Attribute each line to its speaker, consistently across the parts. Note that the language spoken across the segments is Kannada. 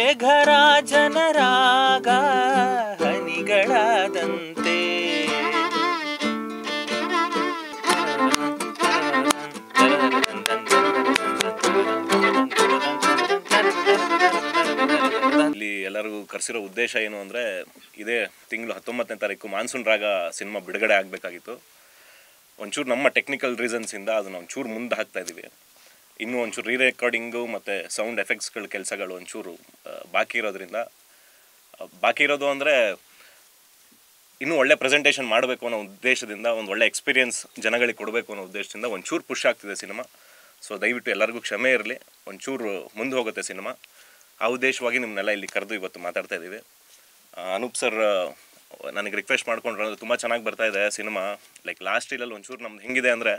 Speaker 1: ಮೇಘರಾಜನರಾಗ ಹನಿಗಳಾದಂತೆ ಇಲ್ಲಿ ಎಲ್ಲರಿಗೂ ಕರೆಸಿರೋ ಉದ್ದೇಶ ಏನು ಅಂದರೆ ಇದೇ ತಿಂಗಳು ಹತ್ತೊಂಬತ್ತನೇ ತಾರೀಕು ಮಾನ್ಸೂನ್ ರಾಗ ಸಿನಿಮಾ ಬಿಡುಗಡೆ ಆಗಬೇಕಾಗಿತ್ತು ಒಂಚೂರು ನಮ್ಮ ಟೆಕ್ನಿಕಲ್ ರೀಸನ್ಸಿಂದ ಅದನ್ನ ಒಂಚೂರು ಮುಂದೆ ಹಾಕ್ತಾ ಇದ್ದೀವಿ ಇನ್ನೂ ಒಂಚೂರು ರೀ ರೆಕಾರ್ಡಿಂಗು ಮತ್ತು ಸೌಂಡ್ ಎಫೆಕ್ಟ್ಸ್ಗಳ ಕೆಲಸಗಳು ಒಂಚೂರು ಆ, ಬಾಕಿ ಇರೋದ್ರಿಂದ ಆ, ಬಾಕಿ ಇರೋದು ಅಂದರೆ ಇನ್ನೂ ಒಳ್ಳೆ ಪ್ರೆಸೆಂಟೇಷನ್ ಮಾಡಬೇಕು ಅನ್ನೋ ಉದ್ದೇಶದಿಂದ ಒಂದು ಒಳ್ಳೆ ಎಕ್ಸ್ಪೀರಿಯನ್ಸ್ ಜನಗಳಿಗೆ ಕೊಡಬೇಕು ಅನ್ನೋ ಉದ್ದೇಶದಿಂದ ಒಂಚೂರು ಪುಷ್ ಆಗ್ತಿದೆ ಸಿನಿಮಾ ಸೊ ದಯವಿಟ್ಟು ಎಲ್ಲರಿಗೂ ಕ್ಷಮೆ ಇರಲಿ ಒಂಚೂರು ಮುಂದೆ ಹೋಗುತ್ತೆ ಸಿನಿಮಾ ಆ ಉದ್ದೇಶವಾಗಿ ನಿಮ್ಮನ್ನೆಲ್ಲ ಇಲ್ಲಿ ಕರೆದು ಇವತ್ತು ಮಾತಾಡ್ತಾ ಇದ್ದೀವಿ ಆ, ಅನೂಪ್ ಸರ್ ನನಗೆ ರಿಕ್ವೆಸ್ಟ್ ಮಾಡ್ಕೊಂಡ್ರೆ ಅಂದರೆ ತುಂಬ ಚೆನ್ನಾಗಿ ಬರ್ತಾ ಇದೆ ಸಿನಿಮಾ ಲೈಕ್ ಲಾಸ್ಟ್ ಇಲ್ಲಲ್ಲಿ ಒಂಚೂರು ನಮ್ದು ಹೆಂಗಿದೆ ಅಂದರೆ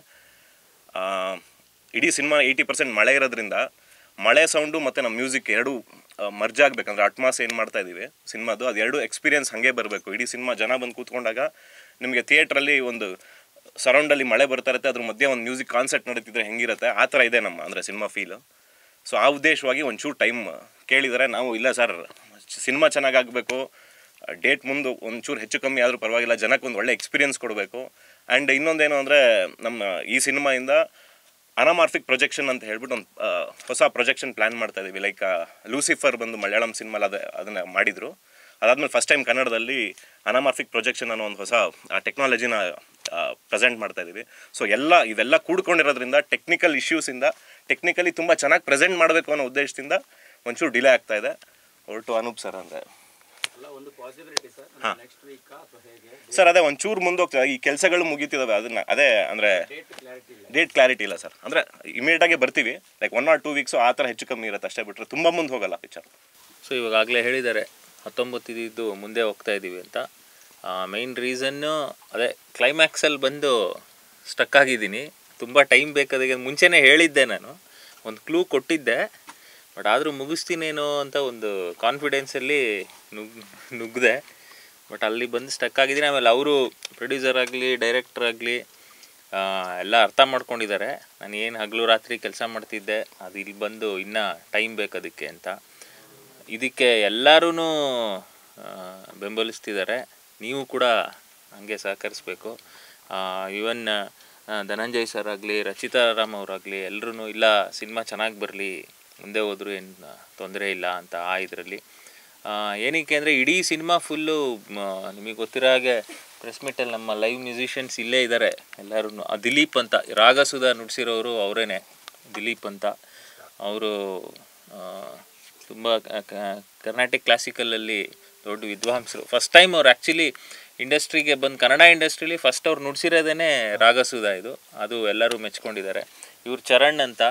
Speaker 1: ಇಡೀ ಸಿನಿಮಾ ಏಯ್ಟಿ ಪರ್ಸೆಂಟ್ ಮಳೆ ಇರೋದ್ರಿಂದ ಮಳೆ ಸೌಂಡು ಮತ್ತು ನಮ್ಮ ಮ್ಯೂಸಿಕ್ ಎರಡೂ ಮರ್ಜ್ ಆಗಬೇಕಂದ್ರೆ ಅಟ್ಮಾಸ್ ಏನು ಮಾಡ್ತಾ ಇದ್ದೀವಿ ಸಿನಿಮಾದು ಅದು ಎರಡು ಎಕ್ಸ್ಪೀರಿಯನ್ಸ್ ಹಾಗೆ ಬರಬೇಕು ಇಡೀ ಸಿನಿಮಾ ಜನ ಬಂದು ಕೂತ್ಕೊಂಡಾಗ ನಿಮಗೆ ಥಿಯೇಟ್ರಲ್ಲಿ ಒಂದು ಸರೌಂಡಲ್ಲಿ ಮಳೆ ಬರ್ತಾ ಇರುತ್ತೆ ಅದ್ರ ಮಧ್ಯೆ ಒಂದು ಮ್ಯೂಸಿಕ್ ಕಾನ್ಸರ್ಟ್ ನಡೀತಿದ್ರೆ ಹೆಂಗಿರುತ್ತೆ ಆ ಥರ ಇದೆ ನಮ್ಮ ಅಂದರೆ ಸಿನಿಮಾ ಫೀಲು ಸೊ ಆ ಉದ್ದೇಶವಾಗಿ ಒಂಚೂರು ಟೈಮ್ ಕೇಳಿದರೆ ನಾವು ಇಲ್ಲ ಸರ್ ಸಿನಿಮಾ ಚೆನ್ನಾಗಿ ಆಗಬೇಕು ಡೇಟ್ ಮುಂದೆ ಒಂಚೂರು ಹೆಚ್ಚು ಕಮ್ಮಿ ಆದರೂ ಪರವಾಗಿಲ್ಲ ಜನಕ್ಕೆ ಒಂದು ಒಳ್ಳೆ ಎಕ್ಸ್ಪೀರಿಯನ್ಸ್ ಕೊಡಬೇಕು ಆ್ಯಂಡ್ ಇನ್ನೊಂದೇನು ಅಂದರೆ ನಮ್ಮ ಈ ಸಿನಿಮಾಯಿಂದ ಅನಮಾರ್ಫಿಕ್ ಪ್ರೊಜೆಕ್ಷನ್ ಅಂತ ಹೇಳ್ಬಿಟ್ಟು ಒಂದು ಹೊಸ ಪ್ರೊಜೆಕ್ಷನ್ ಪ್ಲ್ಯಾನ್ ಮಾಡ್ತಾ ಇದ್ದೀವಿ ಲೈಕ್ ಲೂಸಿಫರ್ ಬಂದು ಮಲಯಾಳಂ ಸಿನಿಮಾಲ್ ಅದ ಅದನ್ನು ಮಾಡಿದರು ಅದಾದಮೇಲೆ ಫಸ್ಟ್ ಟೈಮ್ ಕನ್ನಡದಲ್ಲಿ ಅನಮಾರ್ಫಿಕ್ ಪ್ರೊಜೆಕ್ಷನ್ ಅನ್ನೋ ಒಂದು ಹೊಸ ಟೆಕ್ನಾಲಜಿನ ಪ್ರೆಸೆಂಟ್ ಮಾಡ್ತಾ ಇದ್ದೀವಿ ಸೊ ಎಲ್ಲ ಇವೆಲ್ಲ ಕೂಡ್ಕೊಂಡಿರೋದ್ರಿಂದ ಟೆಕ್ನಿಕಲ್ ಇಶ್ಯೂಸಿಂದ ಟೆಕ್ನಿಕಲಿ ತುಂಬ ಚೆನ್ನಾಗಿ ಪ್ರೆಸೆಂಟ್ ಮಾಡಬೇಕು ಅನ್ನೋ ಉದ್ದೇಶದಿಂದ ಒಂಚೂರು ಡಿಲೇ ಆಗ್ತಾ ಇದೆ ಹೊರಟು ಅನೂಪ್ ಸರ್ ಅಂದರೆ
Speaker 2: ಅಲ್ಲ ಒಂದು ಪಾಸಿಬಿಲಿಟಿ ಸರ್ ನೆಕ್ಸ್ಟ್ ವೀಕ್ ಅಥವಾ ಹೇಗೆ
Speaker 1: ಸರ್ ಅದೇ ಒಂಚೂರು ಮುಂದೋಗ್ತದೆ ಈ ಕೆಲಸಗಳು ಮುಗೀತಿದಾವೆ ಅದನ್ನ ಅದೇ ಅಂದರೆ
Speaker 2: ಡೇಟ್ ಕ್ಲಾರಿಟಿ ಇಲ್ಲ
Speaker 1: ಡೇಟ್ ಕ್ಲಾರಿಟಿ ಇಲ್ಲ ಸರ್ ಅಂದರೆ ಇಮಿಡಿಯೇಟಾಗೆ ಬರ್ತೀವಿ like one or two weeks ಆ ಥರ ಹೆಚ್ಚು ಕಮ್ಮಿ ಇರುತ್ತೆ ಅಷ್ಟೇ ಬಿಟ್ಟರೆ ತುಂಬ ಮುಂದೆ ಹೋಗಲ್ಲ ಪಿಕ್ಚರ್
Speaker 3: ಸೊ ಇವಾಗಲೇ ಹೇಳಿದ್ದಾರೆ ಹತ್ತೊಂಬತ್ತು ಇದ್ದು ಮುಂದೆ ಹೋಗ್ತಾ ಇದ್ದೀವಿ ಅಂತ ಮೈನ್ ರೀಸನ್ನು ಅದೇ ಕ್ಲೈಮ್ಯಾಕ್ಸಲ್ಲಿ ಬಂದು ಸ್ಟಕ್ ಆಗಿದ್ದೀನಿ ತುಂಬ ಟೈಮ್ ಬೇಕಾದಾಗ ಮುಂಚೆನೇ ಹೇಳಿದ್ದೆ ನಾನು ಒಂದು ಕ್ಲೂ ಕೊಟ್ಟಿದ್ದೆ ಬಟ್ ಆದರೂ ಮುಗಿಸ್ತೀನೇನೋ ಅಂತ ಒಂದು ಕಾನ್ಫಿಡೆನ್ಸಲ್ಲಿ ನುಗ್ ನುಗ್ಗಿದೆ ಬಟ್ ಅಲ್ಲಿ ಬಂದು ಸ್ಟಕ್ ಆಗಿದ್ದೀನಿ ಆಮೇಲೆ ಅವರು ಪ್ರೊಡ್ಯೂಸರ್ ಆಗಲಿ ಡೈರೆಕ್ಟರ್ ಆಗಲಿ ಎಲ್ಲ ಅರ್ಥ ಮಾಡ್ಕೊಂಡಿದ್ದಾರೆ ನಾನು ಏನು ಹಗಲು ರಾತ್ರಿ ಕೆಲಸ ಮಾಡ್ತಿದ್ದೆ ಅದು ಇಲ್ಲಿ ಬಂದು ಇನ್ನೂ ಟೈಮ್ ಬೇಕು ಅದಕ್ಕೆ ಅಂತ ಇದಕ್ಕೆ ಎಲ್ಲರೂ ಬೆಂಬಲಿಸ್ತಿದ್ದಾರೆ ನೀವು ಕೂಡ ಹಂಗೆ ಸಹಕರಿಸ್ಬೇಕು ಇವನ್ ಧನಂಜಯ್ ಸರ್ ಆಗಲಿ ರಚಿತಾ ರಾಮ್ ಅವರಾಗಲಿ ಎಲ್ಲರೂ ಇಲ್ಲ ಸಿನಿಮಾ ಚೆನ್ನಾಗಿ ಬರಲಿ ಮುಂದೆ ಹೋದರೂ ಏನು ತೊಂದರೆ ಇಲ್ಲ ಅಂತ ಆ ಇದರಲ್ಲಿ ಏನಕ್ಕೆ ಅಂದರೆ ಇಡೀ ಸಿನಿಮಾ ಫುಲ್ಲು ನಿಮಗೆ ಗೊತ್ತಿರೋ ಹಾಗೆ ಪ್ರೆಸ್ ಮೀಟಲ್ಲಿ ನಮ್ಮ ಲೈವ್ ಮ್ಯೂಸಿಷಿಯನ್ಸ್ ಇಲ್ಲೇ ಇದ್ದಾರೆ ಎಲ್ಲರೂ ದಿಲೀಪ್ ಅಂತ ರಾಗಸುಧಾ ನುಡ್ಸಿರೋರು ಅವರೇನೆ ದಿಲೀಪ್ ಅಂತ ಅವರು ತುಂಬ ಕರ್ನಾಟಿಕ್ ಕ್ಲಾಸಿಕಲಲ್ಲಿ ದೊಡ್ಡ ವಿದ್ವಾಂಸರು ಫಸ್ಟ್ ಟೈಮ್ ಅವ್ರು ಆ್ಯಕ್ಚುಲಿ ಇಂಡಸ್ಟ್ರಿಗೆ ಬಂದು ಕನ್ನಡ ಇಂಡಸ್ಟ್ರಿಲಿ ಫಸ್ಟ್ ಅವ್ರು ನುಡ್ಸಿರೋದೇ ರಾಗಸುಧ ಇದು ಅದು ಎಲ್ಲರೂ ಮೆಚ್ಕೊಂಡಿದ್ದಾರೆ ಇವ್ರು ಚರಣ್ ಅಂತ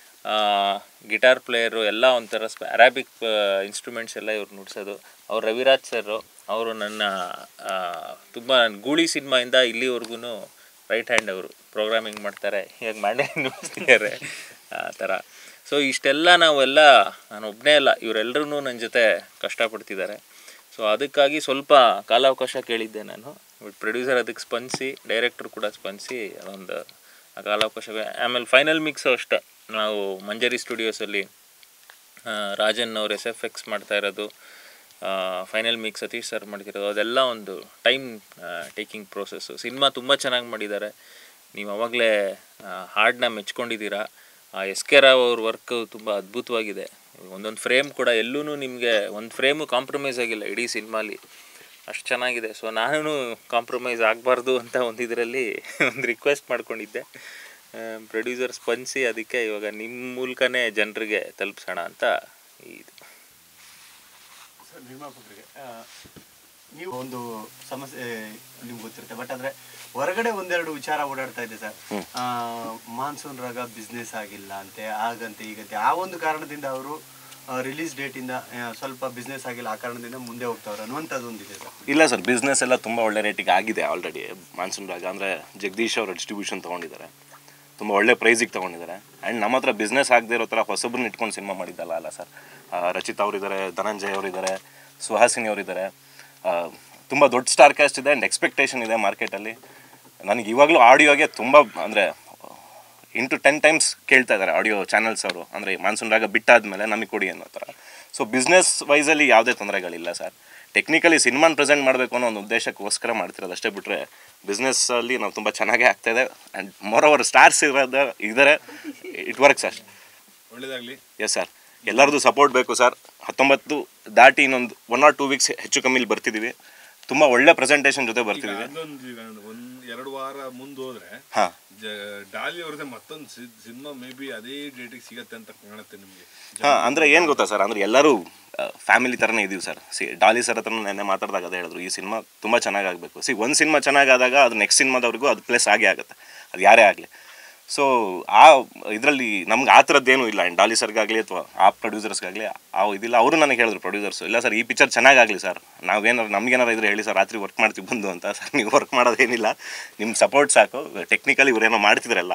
Speaker 3: ಗಿಟಾರ್ ಪ್ಲೇಯರು ಎಲ್ಲ ಒಂಥರ ಸ್ಪ ಅರಾಬಿಕ್ ಇನ್ಸ್ಟ್ರೂಮೆಂಟ್ಸ್ ಎಲ್ಲ ಇವ್ರು ನುಡ್ಸೋದು ಅವ್ರು ರವಿರಾಜ್ ಸರ್ ಅವರು ನನ್ನ ತುಂಬ ಗೂಳಿ ಸಿನಿಮಾಯಿಂದ ಇಲ್ಲಿವರೆಗೂ ರೈಟ್ ಹ್ಯಾಂಡ್ ಅವರು ಪ್ರೋಗ್ರಾಮಿಂಗ್ ಮಾಡ್ತಾರೆ ಈಗ ಮಾಡೇ ನುಡ್ಸ್ತಿದ್ದಾರೆ ಆ ಥರ ಸೊ ಇಷ್ಟೆಲ್ಲ ನಾವೆಲ್ಲ ನಾನು ಒಬ್ಬನೇ ಅಲ್ಲ ಇವರೆಲ್ಲರೂ ನನ್ನ ಜೊತೆ ಕಷ್ಟಪಡ್ತಿದ್ದಾರೆ ಸೊ ಅದಕ್ಕಾಗಿ ಸ್ವಲ್ಪ ಕಾಲಾವಕಾಶ ಕೇಳಿದ್ದೆ ನಾನು ಬಟ್ ಪ್ರೊಡ್ಯೂಸರ್ ಅದಕ್ಕೆ ಸ್ಪಂದಿಸಿ ಡೈರೆಕ್ಟ್ರು ಕೂಡ ಸ್ಪಂದಿಸಿ ಅದೊಂದು ಆ ಕಾಲಾವಕಾಶ ಆಮೇಲೆ ಫೈನಲ್ ಮಿಕ್ಸ್ ಅಷ್ಟೇ ನಾವು ಮಂಜರಿ ಸ್ಟುಡಿಯೋಸಲ್ಲಿ ರಾಜನ್ ಅವ್ರು ಎಸ್ ಎಫ್ ಎಕ್ಸ್ ಮಾಡ್ತಾ ಇರೋದು ಫೈನಲ್ ಮಿಕ್ಸ್ ಸತೀಶ್ ಸರ್ ಮಾಡ್ತಿರೋದು ಅದೆಲ್ಲ ಒಂದು ಟೈಮ್ ಟೇಕಿಂಗ್ ಪ್ರೋಸೆಸ್ಸು ಸಿನಿಮಾ ತುಂಬ ಚೆನ್ನಾಗಿ ಮಾಡಿದ್ದಾರೆ ನೀವು ಅವಾಗಲೇ ಹಾಡನ್ನ ಮೆಚ್ಕೊಂಡಿದ್ದೀರಾ ಎಸ್ ಕೆ ರಾವ್ ಅವ್ರ ವರ್ಕ್ ತುಂಬ ಅದ್ಭುತವಾಗಿದೆ ಒಂದೊಂದು ಫ್ರೇಮ್ ಕೂಡ ಎಲ್ಲೂ ನಿಮಗೆ ಒಂದು ಫ್ರೇಮು ಕಾಂಪ್ರಮೈಸ್ ಆಗಿಲ್ಲ ಇಡೀ ಸಿನಿಮಾಲಿ ಅಷ್ಟು ಚೆನ್ನಾಗಿದೆ ಸೊ ನಾನು ಕಾಂಪ್ರಮೈಸ್ ಆಗಬಾರ್ದು ಅಂತ ಒಂದು ಇದರಲ್ಲಿ ಒಂದು ರಿಕ್ವೆಸ್ಟ್ ಮಾಡ್ಕೊಂಡಿದ್ದೆ ಪ್ರೊಡ್ಯೂಸರ್ ಸ್ಪಂದಿಸಿ ಅದಕ್ಕೆ ಇವಾಗ ನಿಮ್ಮ ಮೂಲಕನೇ ಜನರಿಗೆ ತಲುಪಿಸೋಣ ಅಂತ ಇದು
Speaker 4: ಸರ್ ನಿರ್ಮಾಪಕರಿಗೆ ಆ, ನೀವು ಒಂದು ಸಮಸ್ಯೆ ನಿಮ್ಗೆ ಗೊತ್ತಿರುತ್ತೆ ಬಟ್ ಆದ್ರೆ ಹೊರಗಡೆ ಒಂದೆರಡು ವಿಚಾರ ಓಡಾಡ್ತಾ ಇದೆ ಸರ್ ಆ, ಮಾನ್ಸೂನ್ ರಾಗ ಬಿಸ್ನೆಸ್ ಆಗಿಲ್ಲ ಅಂತೆ ಆಗಂತೆ ಈಗಂತೆ ಆ ಒಂದು ಕಾರಣದಿಂದ ಅವರು ರಿಲೀಸ್ ಡೇಟಿಂದ ಸ್ವಲ್ಪ ಬಿಸ್ನೆಸ್ ಆಗಿಲ್ಲ ಆ ಕಾರಣದಿಂದ ಮುಂದೆ ಹೋಗ್ತಾವ್ರೆ ಅನ್ನುವಂಥದ್ದು ಒಂದಿದೆ ಸರ್
Speaker 1: ಇಲ್ಲ ಸರ್ ಬಿಸ್ನೆಸ್ ಎಲ್ಲ ತುಂಬ ಒಳ್ಳೆ ರೇಟಿಗೆ ಆಗಿದೆ ಆಲ್ರೆಡಿ ಮಾನ್ಸೂನ್ ರಾಗ ಅಂದರೆ ಜಗದೀಶ್ ಅವರು ಡಿಸ್ಟ್ರಿಬ್ಯೂಷನ್ ತೊಗೊಂಡಿದ್ದಾರೆ ತುಂಬ ಒಳ್ಳೆ ಪ್ರೈಸಿಗೆ ತೊಗೊಂಡಿದ್ದಾರೆ ಆ್ಯಂಡ್ ನಮ್ಮ ಹತ್ರ ಬಿಸ್ನೆಸ್ ಆಗದೆ ಇರೋ ಥರ ಹೊಸಬ್ರನ್ನ ಇಟ್ಕೊಂಡು ಸಿನಿಮಾ ಮಾಡಿದ್ದಲ್ಲ ಅಲ್ಲ ಸರ್ ರಚಿತ್ ಅವರಿದ್ದಾರೆ ಧನಂಜಯ್ ಅವರಿದ್ದಾರೆ ಸುಹಾಸಿನಿ ಅವರಿದ್ದಾರೆ ತುಂಬ ದೊಡ್ಡ ಸ್ಟಾರ್ ಕ್ಯಾಸ್ಟ್ ಇದೆ ಆ್ಯಂಡ್ ಎಕ್ಸ್ಪೆಕ್ಟೇಷನ್ ಇದೆ ಮಾರ್ಕೆಟಲ್ಲಿ ನನಗೆ ಇವಾಗಲೂ ಆಡಿಯೋಗೆ ತುಂಬ ಅಂದರೆ ಇಂಟು ಟೆನ್ ಟೈಮ್ಸ್ ಕೇಳ್ತಾ ಇದ್ದಾರೆ ಆಡಿಯೋ ಚಾನಲ್ಸ್ ಅವರು ಅಂದರೆ ಮಾನ್ಸೂನ್ ರಾಗ ಬಿಟ್ಟಾದ್ಮೇಲೆ ನಮಗೆ ಕೊಡಿ ಅನ್ನೋ ಥರ ಸೊ ಬಿಸ್ನೆಸ್ ವೈಸಲ್ಲಿ ಯಾವುದೇ ತೊಂದರೆಗಳಿಲ್ಲ ಸರ್ ಟೆಕ್ನಿಕಲಿ ಸಿನಿಮಾನ ಪ್ರೆಸೆಂಟ್ ಮಾಡಬೇಕು ಅನ್ನೋ ಒಂದು ಉದ್ದೇಶಕ್ಕೋಸ್ಕರ ಮಾಡ್ತಿರೋದು ಅಷ್ಟೇ ಬಿಟ್ಟರೆ ಬಿಸ್ನೆಸ್ಸಲ್ಲಿ ನಾವು ತುಂಬ ಚೆನ್ನಾಗೇ ಆಗ್ತಾಯಿದೆ ಆ್ಯಂಡ್ ಮೋರ್ ಓವರ್ ಸ್ಟಾರ್ಸ್ ಇರೋದು ಇದ್ದಾರೆ ಇಟ್ ವರ್ಕ್ಸ್ ಅಷ್ಟೇ
Speaker 5: ಒಳ್ಳೇದಾಗ್ಲಿ
Speaker 1: ಎಸ್ ಸರ್ ಎಲ್ಲರದು ಸಪೋರ್ಟ್ ಬೇಕು ಸರ್ ಹತ್ತೊಂಬತ್ತು ದಾಟಿ ಇನ್ನೊಂದು ಒನ್ ಆರ್ ಟೂ ವೀಕ್ಸ್ ಹೆಚ್ಚು ಕಮ್ಮಿಲಿ ಬರ್ತಿದ್ದೀವಿ ತುಂಬ ಒಳ್ಳೆ ಪ್ರೆಸೆಂಟೇಷನ್ ಜೊತೆ
Speaker 5: ಈಗ
Speaker 1: ಬರ್ತಿದ್ದೀವಿ
Speaker 5: ಅದೊಂದು ಈಗ ಒಂದ್ ಎರಡು ವಾರ ಮುಂದೆ ಹೋದ್ರೆ
Speaker 1: ಹಾಂ
Speaker 5: ಜ- ಡಾಲಿ ಅವ್ರದ್ದೇ ಮತ್ತೊಂದು ಸಿನಿಮಾ ಮೇ ಬಿ ಅದೇ ಡೇಟಿಗೆ ಸಿಗತ್ತೆ ಅಂತ ಕಾಣುತ್ತೆ ನಿಮಗೆ
Speaker 1: ಹಾಂ ಅಂದರೆ ಏನು ಗೊತ್ತಾ ಸರ್ ಅಂದರೆ ಎಲ್ಲರೂ ಫ್ಯಾಮಿಲಿ ಥರನೇ ಇದೀವಿ ಸರ್ ಸಿ ಡಾಲಿ ಸರ್ ಹತ್ರ ನೆನ್ನೆ ಮಾತಾಡಿದಾಗ ಅದೇ ಹೇಳಿದ್ರು ಈ ಸಿನಿಮಾ ತುಂಬ ಚೆನ್ನಾಗಾಗಬೇಕು ಸಿ ಒಂದು ಸಿನಿಮಾ ಚೆನ್ನಾಗಾದಾಗ ಅದು ನೆಕ್ಸ್ಟ್ ಸಿನಿಮಾದವ್ರಿಗೂ ಅದು ಪ್ಲೇಸ್ ಆಗೇ ಆಗುತ್ತೆ ಅದು ಯಾರೇ ಆಗಲಿ ಸೊ ಆ ಇದರಲ್ಲಿ ನಮ್ಗೆ ಆ ಥರದ್ದೇನೂ ಇಲ್ಲ ಆ್ಯಂಡ್ ಡಾಲಿ ಸರ್ಗಾಗಲಿ ಅಥವಾ ಆ ಪ್ರೊಡ್ಯೂಸರ್ಸ್ಗಾಗಲಿ ಆ ಇದಿಲ್ಲ ಅವರು ನನಗೆ ಹೇಳಿದ್ರು ಪ್ರೊಡ್ಯೂಸರ್ಸ್ ಇಲ್ಲ ಸರ್ ಈ ಪಿಕ್ಚರ್ ಚೆನ್ನಾಗಾಗಲಿ ಸರ್ ನಾವೇನಾರು ನಮ್ಗೇನಾರು ಇದ್ರೆ ಹೇಳಿ ಸರ್ ರಾತ್ರಿ ವರ್ಕ್ ಮಾಡ್ತೀವಿ ಬಂದು ಅಂತ ಸರ್ ನೀವು ವರ್ಕ್ ಮಾಡೋದೇನಿಲ್ಲ ನಿಮ್ಮ ಸಪೋರ್ಟ್ ಸಾಕು ಟೆಕ್ನಿಕಲಿ ಇವರೇನೋ ಮಾಡ್ತಿದ್ರಲ್ಲ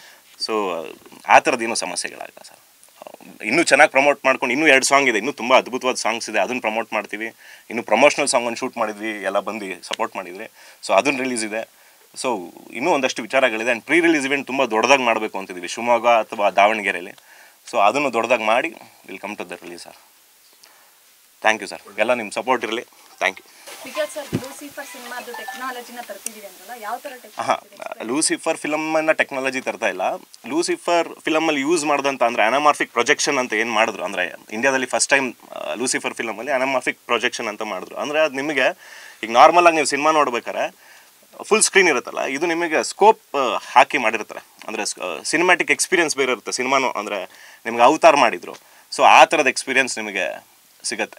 Speaker 1: ಸೊ ಆ ಥರದ್ದೇನೂ ಸಮಸ್ಯೆಗಳಾಗಲ್ಲ ಸರ್ ಇನ್ನೂ ಚೆನ್ನಾಗಿ ಪ್ರಮೋಟ್ ಮಾಡ್ಕೊಂಡು ಇನ್ನೂ ಎರಡು ಸಾಂಗ್ ಇದೆ ಇನ್ನೂ ತುಂಬ ಅದ್ಭುತವಾದ ಸಾಂಗ್ಸ್ ಇದೆ ಅದನ್ನು ಪ್ರಮೋಟ್ ಮಾಡ್ತೀವಿ ಇನ್ನು ಪ್ರಮೋಷನಲ್ ಸಾಂಗ್ ಒಂದು ಶೂಟ್ ಮಾಡಿದ್ವಿ ಎಲ್ಲ ಬಂದು ಸಪೋರ್ಟ್ ಮಾಡಿದ್ರಿ ಸೊ ಅದನ್ನು ರಿಲೀಸ್ ಇದೆ ಸೊ ಇನ್ನೂ ಒಂದಷ್ಟು ವಿಚಾರಗಳಿದೆ ಆ್ಯಂಡ್ ಪ್ರೀ ರಿಲೀಸ್ ಇವೆಂಟ್ ತುಂಬ ದೊಡ್ಡದಾಗಿ ಮಾಡಬೇಕು ಅಂತಿದ್ದೀವಿ ಶಿವಮೊಗ್ಗ ಅಥವಾ ದಾವಣಗೆರೆಯಲ್ಲಿ ಸೊ ಅದನ್ನು ದೊಡ್ಡದಾಗಿ ಮಾಡಿ will come to the release sir thank you sir ಎಲ್ಲ ನಿಮ್ಮ ಸಪೋರ್ಟ್ ಇರಲಿ thank you
Speaker 6: because sir Lucifer ಸಿನಿಮಾದು ಟೆಕ್ನಾಲಜಿನ ತರ್ತಿದೀವಿ ಅಂತಲ್ಲ ಯಾವ ತರ
Speaker 1: ಹಾಂ
Speaker 6: ಟೆಕ್ನಾಲಜಿ
Speaker 1: ಲೂಸಿಫರ್ ಫಿಲಮನ್ನು ಟೆಕ್ನಾಲಜಿ ತರ್ತಾ ಇಲ್ಲ ಲೂಸಿಫರ್ ಫಿಲಮಲ್ಲಿ ಯೂಸ್ ಮಾಡಿದಂಥ ಅಂದರೆ ಅನಮಾರ್ಫಿಕ್ ಪ್ರೊಜೆಕ್ಷನ್ ಅಂತ ಏನು ಮಾಡಿದ್ರು ಅಂದರೆ ಇಂಡಿಯಾದಲ್ಲಿ ಫಸ್ಟ್ ಟೈಮ್ ಲೂಸಿಫರ್ ಫಿಲಮಲ್ಲಿ ಅನಮಾರ್ಫಿಕ್ ಪ್ರೊಜೆಕ್ಷನ್ ಅಂತ ಮಾಡಿದ್ರು ಅಂದರೆ ಅದು ನಿಮಗೆ ಈಗ ನಾರ್ಮಲಾಗಿ ನೀವು ಸಿನಿಮಾ ನೋಡ್ಬೇಕಾರೆ ಫುಲ್ ಸ್ಕ್ರೀನ್ ಇರುತ್ತಲ್ಲ ಇದು ನಿಮಗೆ ಸ್ಕೋಪ್ ಹಾಕಿ ಮಾಡಿರ್ತಾರೆ ಅಂದರೆ ಸಿನಿಮ್ಯಾಟಿಕ್ ಎಕ್ಸ್ಪೀರಿಯನ್ಸ್ ಬೇರೆ ಇರುತ್ತೆ ಸಿನಿಮಾನು ಅಂದರೆ ನಿಮ್ಗೆ ಅವತಾರ ಮಾಡಿದರು ಸೊ ಆ ಥರದ ಎಕ್ಸ್ಪೀರಿಯನ್ಸ್ ನಿಮಗೆ ಸಿಗತ್ತೆ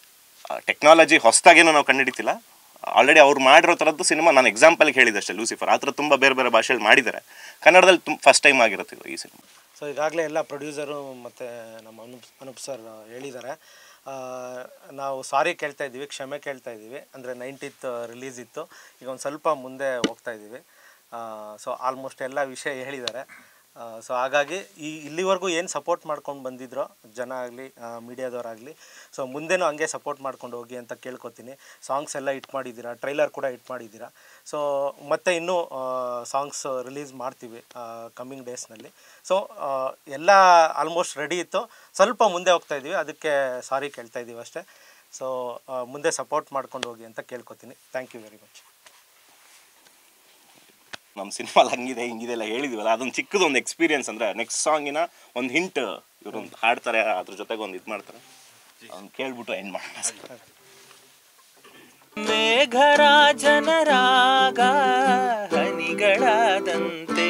Speaker 1: ಟೆಕ್ನಾಲಜಿ ಹೊಸದಾಗೇನು ನಾವು ಕಂಡುಹಿಡಿತಿಲ್ಲ ಆಲ್ರೆಡಿ ಅವ್ರು ಮಾಡಿರೋ ಥರದ್ದು ಸಿನಿಮಾ ನಾನು ಎಕ್ಸಾಂಪಲ್ಗೆ ಹೇಳಿದೆ ಅಷ್ಟೇ ಲೂಸಿಫರ್ ಆ ಥರ ತುಂಬ ಬೇರೆ ಬೇರೆ ಭಾಷೆಯಲ್ಲಿ ಮಾಡಿದ್ದಾರೆ ಕನ್ನಡದಲ್ಲಿ ತುಂಬ ಫಸ್ಟ್ ಟೈಮ್ ಆಗಿರುತ್ತೆ ಇದು ಈ ಸಿನಿಮಾ
Speaker 7: ಸೊ ಈಗಾಗಲೇ ಎಲ್ಲ ಪ್ರೊಡ್ಯೂಸರು ಮತ್ತು ನಮ್ಮ ಅನೂಪ್ ಅನೂಪ್ ಸರ್ ಹೇಳಿದ್ದಾರೆ ಆ, ನಾವು ಸಾರಿ ಕೇಳ್ತಾ ಇದ್ದೀವಿ ಕ್ಷಮೆ ಕೇಳ್ತಾ ಇದ್ದೀವಿ ಅಂದರೆ ನೈನ್ಟೀತ್ ರಿಲೀಸ್ ಇತ್ತು ಈಗ ಒಂದು ಸ್ವಲ್ಪ ಮುಂದೆ ಹೋಗ್ತಾ ಇದ್ದೀವಿ ಸೊ ಆಲ್ಮೋಸ್ಟ್ ಎಲ್ಲ ವಿಷಯ ಹೇಳಿದ್ದಾರೆ ಸೊ ಹಾಗಾಗಿ ಈ ಇಲ್ಲಿವರೆಗೂ ಏನು ಸಪೋರ್ಟ್ ಮಾಡ್ಕೊಂಡು ಬಂದಿದ್ರೋ ಜನ ಆಗಲಿ ಮೀಡಿಯಾದವರಾಗಲಿ ಸೊ ಮುಂದೆನೂ ಹಂಗೆ ಸಪೋರ್ಟ್ ಮಾಡ್ಕೊಂಡು ಹೋಗಿ ಅಂತ ಕೇಳ್ಕೊತೀನಿ ಸಾಂಗ್ಸ್ ಎಲ್ಲ ಇಟ್ ಮಾಡಿದ್ದೀರಾ ಟ್ರೈಲರ್ ಕೂಡ ಇಟ್ ಮಾಡಿದ್ದೀರಾ ಸೊ ಮತ್ತೆ ಇನ್ನೂ ಸಾಂಗ್ಸ್ ರಿಲೀಸ್ ಮಾಡ್ತೀವಿ ಕಮ್ಮಿಂಗ್ ಡೇಸ್ನಲ್ಲಿ ಸೊ ಎಲ್ಲ ಆಲ್ಮೋಸ್ಟ್ ರೆಡಿ ಇತ್ತು ಸ್ವಲ್ಪ ಮುಂದೆ ಹೋಗ್ತಾ ಇದ್ದೀವಿ ಅದಕ್ಕೆ ಸಾರಿ ಕೇಳ್ತಾ ಇದ್ದೀವಿ ಅಷ್ಟೇ ಸೊ ಮುಂದೆ ಸಪೋರ್ಟ್ ಮಾಡ್ಕೊಂಡು ಹೋಗಿ ಅಂತ ಕೇಳ್ಕೊತೀನಿ ಥ್ಯಾಂಕ್ ಯು ವೆರಿ ಮಚ್
Speaker 1: ನಮ್ಮ ಸಿನಿಮಾಲ್ ಹಂಗಿದೆ ಹಿಂಗಿದೆ ಎಲ್ಲ ಹೇಳಿದೀವಲ್ಲ ಅದೊಂದು ಚಿಕ್ಕದೊಂದು ಎಕ್ಸ್ಪೀರಿಯನ್ಸ್ ಅಂದರೆ ನೆಕ್ಸ್ಟ್ ಸಾಂಗಿನ ಒಂದು ಹಿಂಟ್ ಇವರೊಂದು ಹಾಡ್ತಾರೆ ಅದ್ರ ಜೊತೆಗೆ ಒಂದು ಇದು ಮಾಡ್ತಾರೆ ಅವ್ನು ಕೇಳ್ಬಿಟ್ಟು ಎಂಡ್ ಮಾಡೋಣ ಸರ್
Speaker 3: ಮೇಘರಾಜನ ರಾಗ ಹನಿಗಳಾದಂತೆ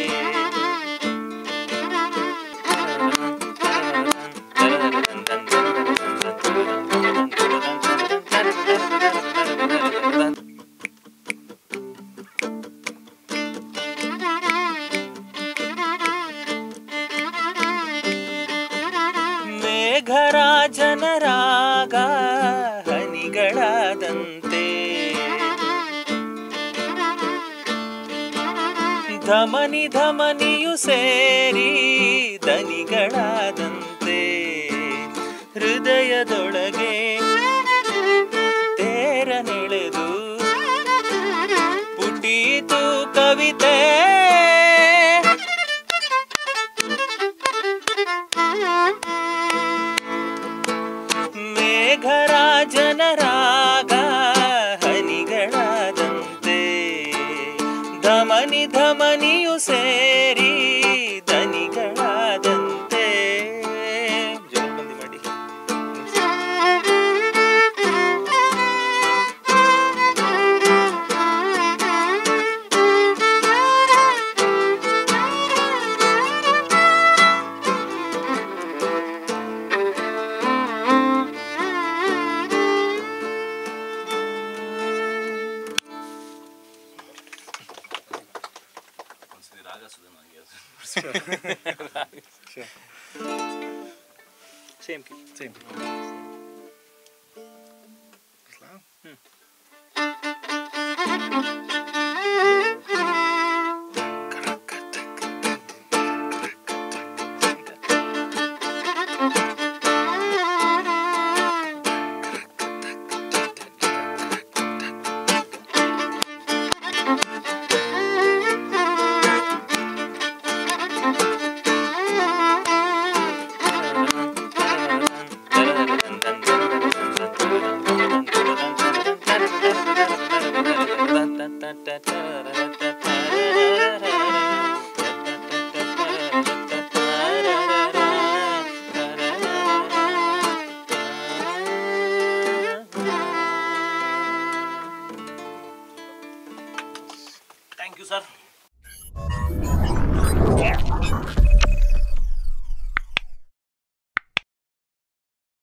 Speaker 3: ಮೇಘರಾಜನ ರಾಗ ಹನಿಗಳಾದಂತೆ ಧಮನಿ ಧಮನಿಯು ಸೇರಿ ದನಿಗಳಾದಂತೆ ಹೃದಯದೊಳಗೆ ತೇರ ನೆಳೆದು ಪುಟೀತು ಕವಿತೆ ಮೇಘರಾಜನ ರಾಗ ಹನಿಗಳಾದಂತೆ ಧಮನಿ ಧಮನಿಯು ಸೇರಿ ದನಿಗಳಾದಂತೆ ಜೋರ್ಬಂದಿ ಮಾಡಿ ಸೇಮ್ ಸೇಮ್
Speaker 8: ಯು ಸರ್